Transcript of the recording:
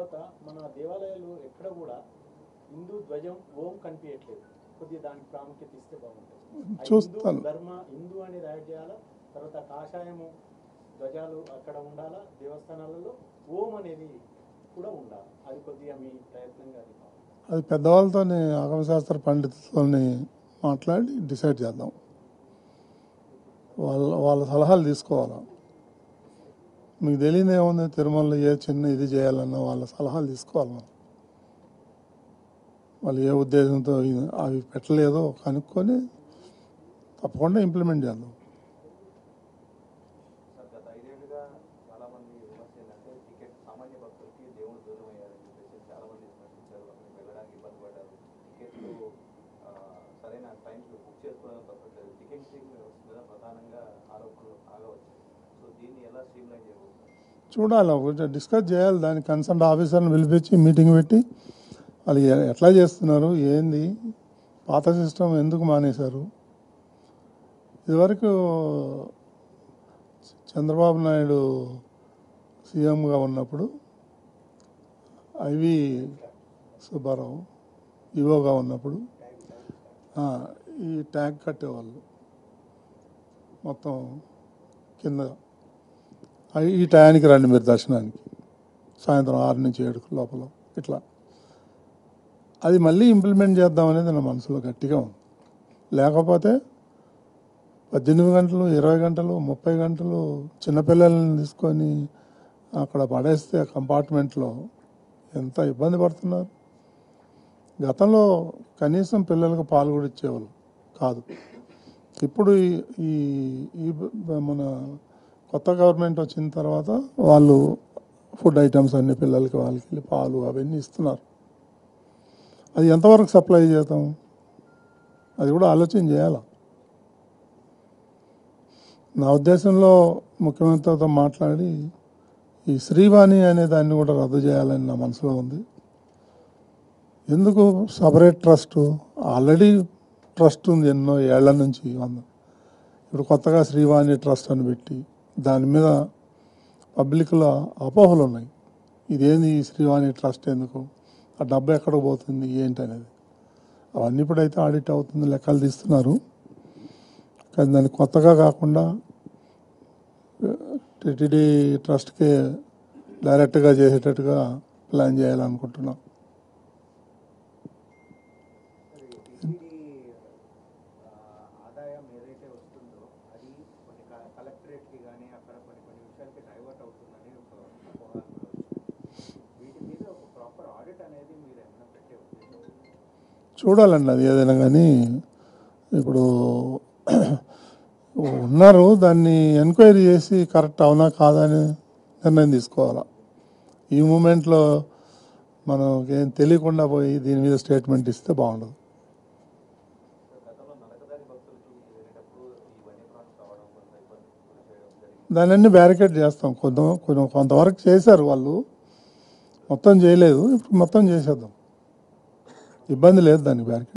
తర్వాత మన దేవాలయాలు ఎక్కడ కూడా హిందూ ధ్వజం ఓం కనిపించట్లేదు కొద్దిగా దానికి ప్రాముఖ్యత ఇస్తే బాగుంటుంది ఆ చూస్తాను. హిందూ ధర్మ హిందూ అని యాడ్ చేయాలా తర్వాత కాషాయము ధ్వజాలు అక్కడ ఉండాలా దేవస్థానాలలో ఓం అనేది కూడా ఉండాలి అది కొద్దిగా మీ ప్రయత్నంగా అది కావాలి. అది పెద్దవాళ్ళతో ఆగమశాస్త్ర పండితులతో మాట్లాడి డిసైడ్ చేద్దాం వాళ్ళ వాళ్ళ సలహాలు తీసుకోవాలా మీకు తెలియదు ఏముంది తిరుమలలో ఏ చిన్న ఇది చేయాలన్నా వాళ్ళ సలహాలు తీసుకోవాలి మనం వాళ్ళు ఏ ఉద్దేశంతో ఇది- అవి పెట్టలేదో కనుక్కొని తప్పకుండా ఇంప్లిమెంట్ చేద్దాం సార్ గత ఐదేళ్లుగా చాలా మంది విమర్శ ఏంటంటే టికెట్ సామాన్య భక్తులకి దేవుడు దూరం అయ్యారని చెప్పేసి చాలా మంది విమర్శించారు అక్కడికి వెళ్ళడానికి ఇబ్బంది పడ్డారు టికెట్లు ఆ, సరైన టైంకి బుక్ చేసుకోవడం తప్పట్లేదు టికెటింగ్ వ్యవస్థ మీద ప్రధానంగా ఆరోపణలు ఆగవచ్చు సో దీన్ని ఎలా స్ట్రీమ్లైన్ చేయబోతున్నారు చూడాలి ఒకటి డిస్కస్ చేయాలి దాని కన్సర్న్ ఆఫీసర్ని పిలిపించి మీటింగ్ పెట్టి వాళ్ళు ఎ- ఎట్లా చేస్తున్నారు ఏంది పాత సిస్టమ్ ఎందుకు మానేశారు ఇదివరకు చంద్రబాబు నాయుడు సీఎంగా ఉన్నప్పుడు ఐవి సుబ్బారావు ఈవోగా ఉన్నప్పుడు ఆ, ఈ ట్యాగ్ కట్టేవాళ్ళు మొత్తం కింద అయి ఈ టయానికి రండి మీరు దర్శనానికి సాయంత్రం ఆరు నుంచి ఏడు లోపల ఇట్లా అది మళ్ళీ ఇంప్లిమెంట్ చేద్దాం అనేది నా మనసులో గట్టిగా ఉంది లేకపోతే పద్దెనిమిది గంటలు ఇరవై గంటలు ముప్పై గంటలు చిన్నపిల్లల్ని తీసుకొని అక్కడ పడేస్తే కంపార్ట్మెంట్లో ఎంత ఇబ్బంది పడుతున్నారు గతంలో కనీసం పిల్లలకు పాలు కూడా ఇచ్చేవాళ్ళు కాదు ఇప్పుడు ఈ- ఈ ఈ బ- మన కొత్త గవర్నమెంట్ వచ్చిన తర్వాత వాళ్ళు ఫుడ్ ఐటమ్స్ అన్ని పిల్లలకి వాళ్ళకి పాలు అవన్నీ ఇస్తున్నారు అది ఎంతవరకు సప్లై చేద్దాం అది కూడా ఆలోచన చేయాల నా ఉద్దేశంలో ముఖ్యమంత్రితో మాట్లాడి ఈ శ్రీవాణి అనే దాన్ని కూడా రద్దు చేయాలని నా మనసులో ఉంది ఎందుకు సపరేట్ ట్రస్ట్ ఆల్రెడీ ట్రస్ట్ ఉంది ఎన్నో ఏళ్ల నుంచి వంద ఇప్పుడు కొత్తగా శ్రీవాణి ట్రస్ట్ అని పెట్టి దాని మీద పబ్లిక్లో అపోహలు ఉన్నాయి ఇదేంది ఈ శ్రీవాణి ట్రస్ట్ ఎందుకు ఆ డబ్బు ఎక్కడ పోతుంది ఏంటి అనేది అవన్నీ ఇప్పుడైతే ఆడిట్ అవుతుంది లెక్కలు తీస్తున్నారు కానీ దాన్ని కొత్తగా కాకుండా టిటిడి ట్రస్ట్కే డైరెక్ట్గా చేసేటట్టుగా ప్లాన్ చేయాలనుకుంటున్నాం టీటీడీ ఆదాయం ఏదైతే వస్తుందో అది కొన్ని క- కలెక్టరేట్కి కానీ అక్కడ కొన్ని కొన్ని విషయాలకి డైవర్ట్ అవుతుందని ఒక అపోహలు కూడా వచ్చినాయి. వీటి మీద ఒక ప్రాపర్ ఆడిట్ అనేది మీరు ఏమైనా పెట్టే ఉద్దేశం ఉందా? చూడాలండి అది ఏదైనా కానీ ఇప్పుడు ఉన్నారు దాన్ని ఎంక్వైరీ చేసి కరెక్ట్ అవునా కాదా అని నిర్ణయం తీసుకోవాలా ఈ మూమెంట్లో మనం ఏం తెలియకుండా పోయి దీని మీద స్టేట్మెంట్ ఇస్తే బాగుండదు సో గతంలో నడకదారి భక్తులకి వెళ్ళేటప్పుడు ఈ వన్యప్రాణులు రావడం కొంత ఇబ్బంది గురి చేయడం జరిగింది దాన్ని అన్ని బ్యారికేడ్ చేస్తాం కొంత కొంత- కొంతవరకు చేశారు వాళ్ళు మొత్తం చేయలేదు ఇప్పుడు మొత్తం చేసేద్దాం ఇబ్బంది లేదు దానికి బ్యారికేడ్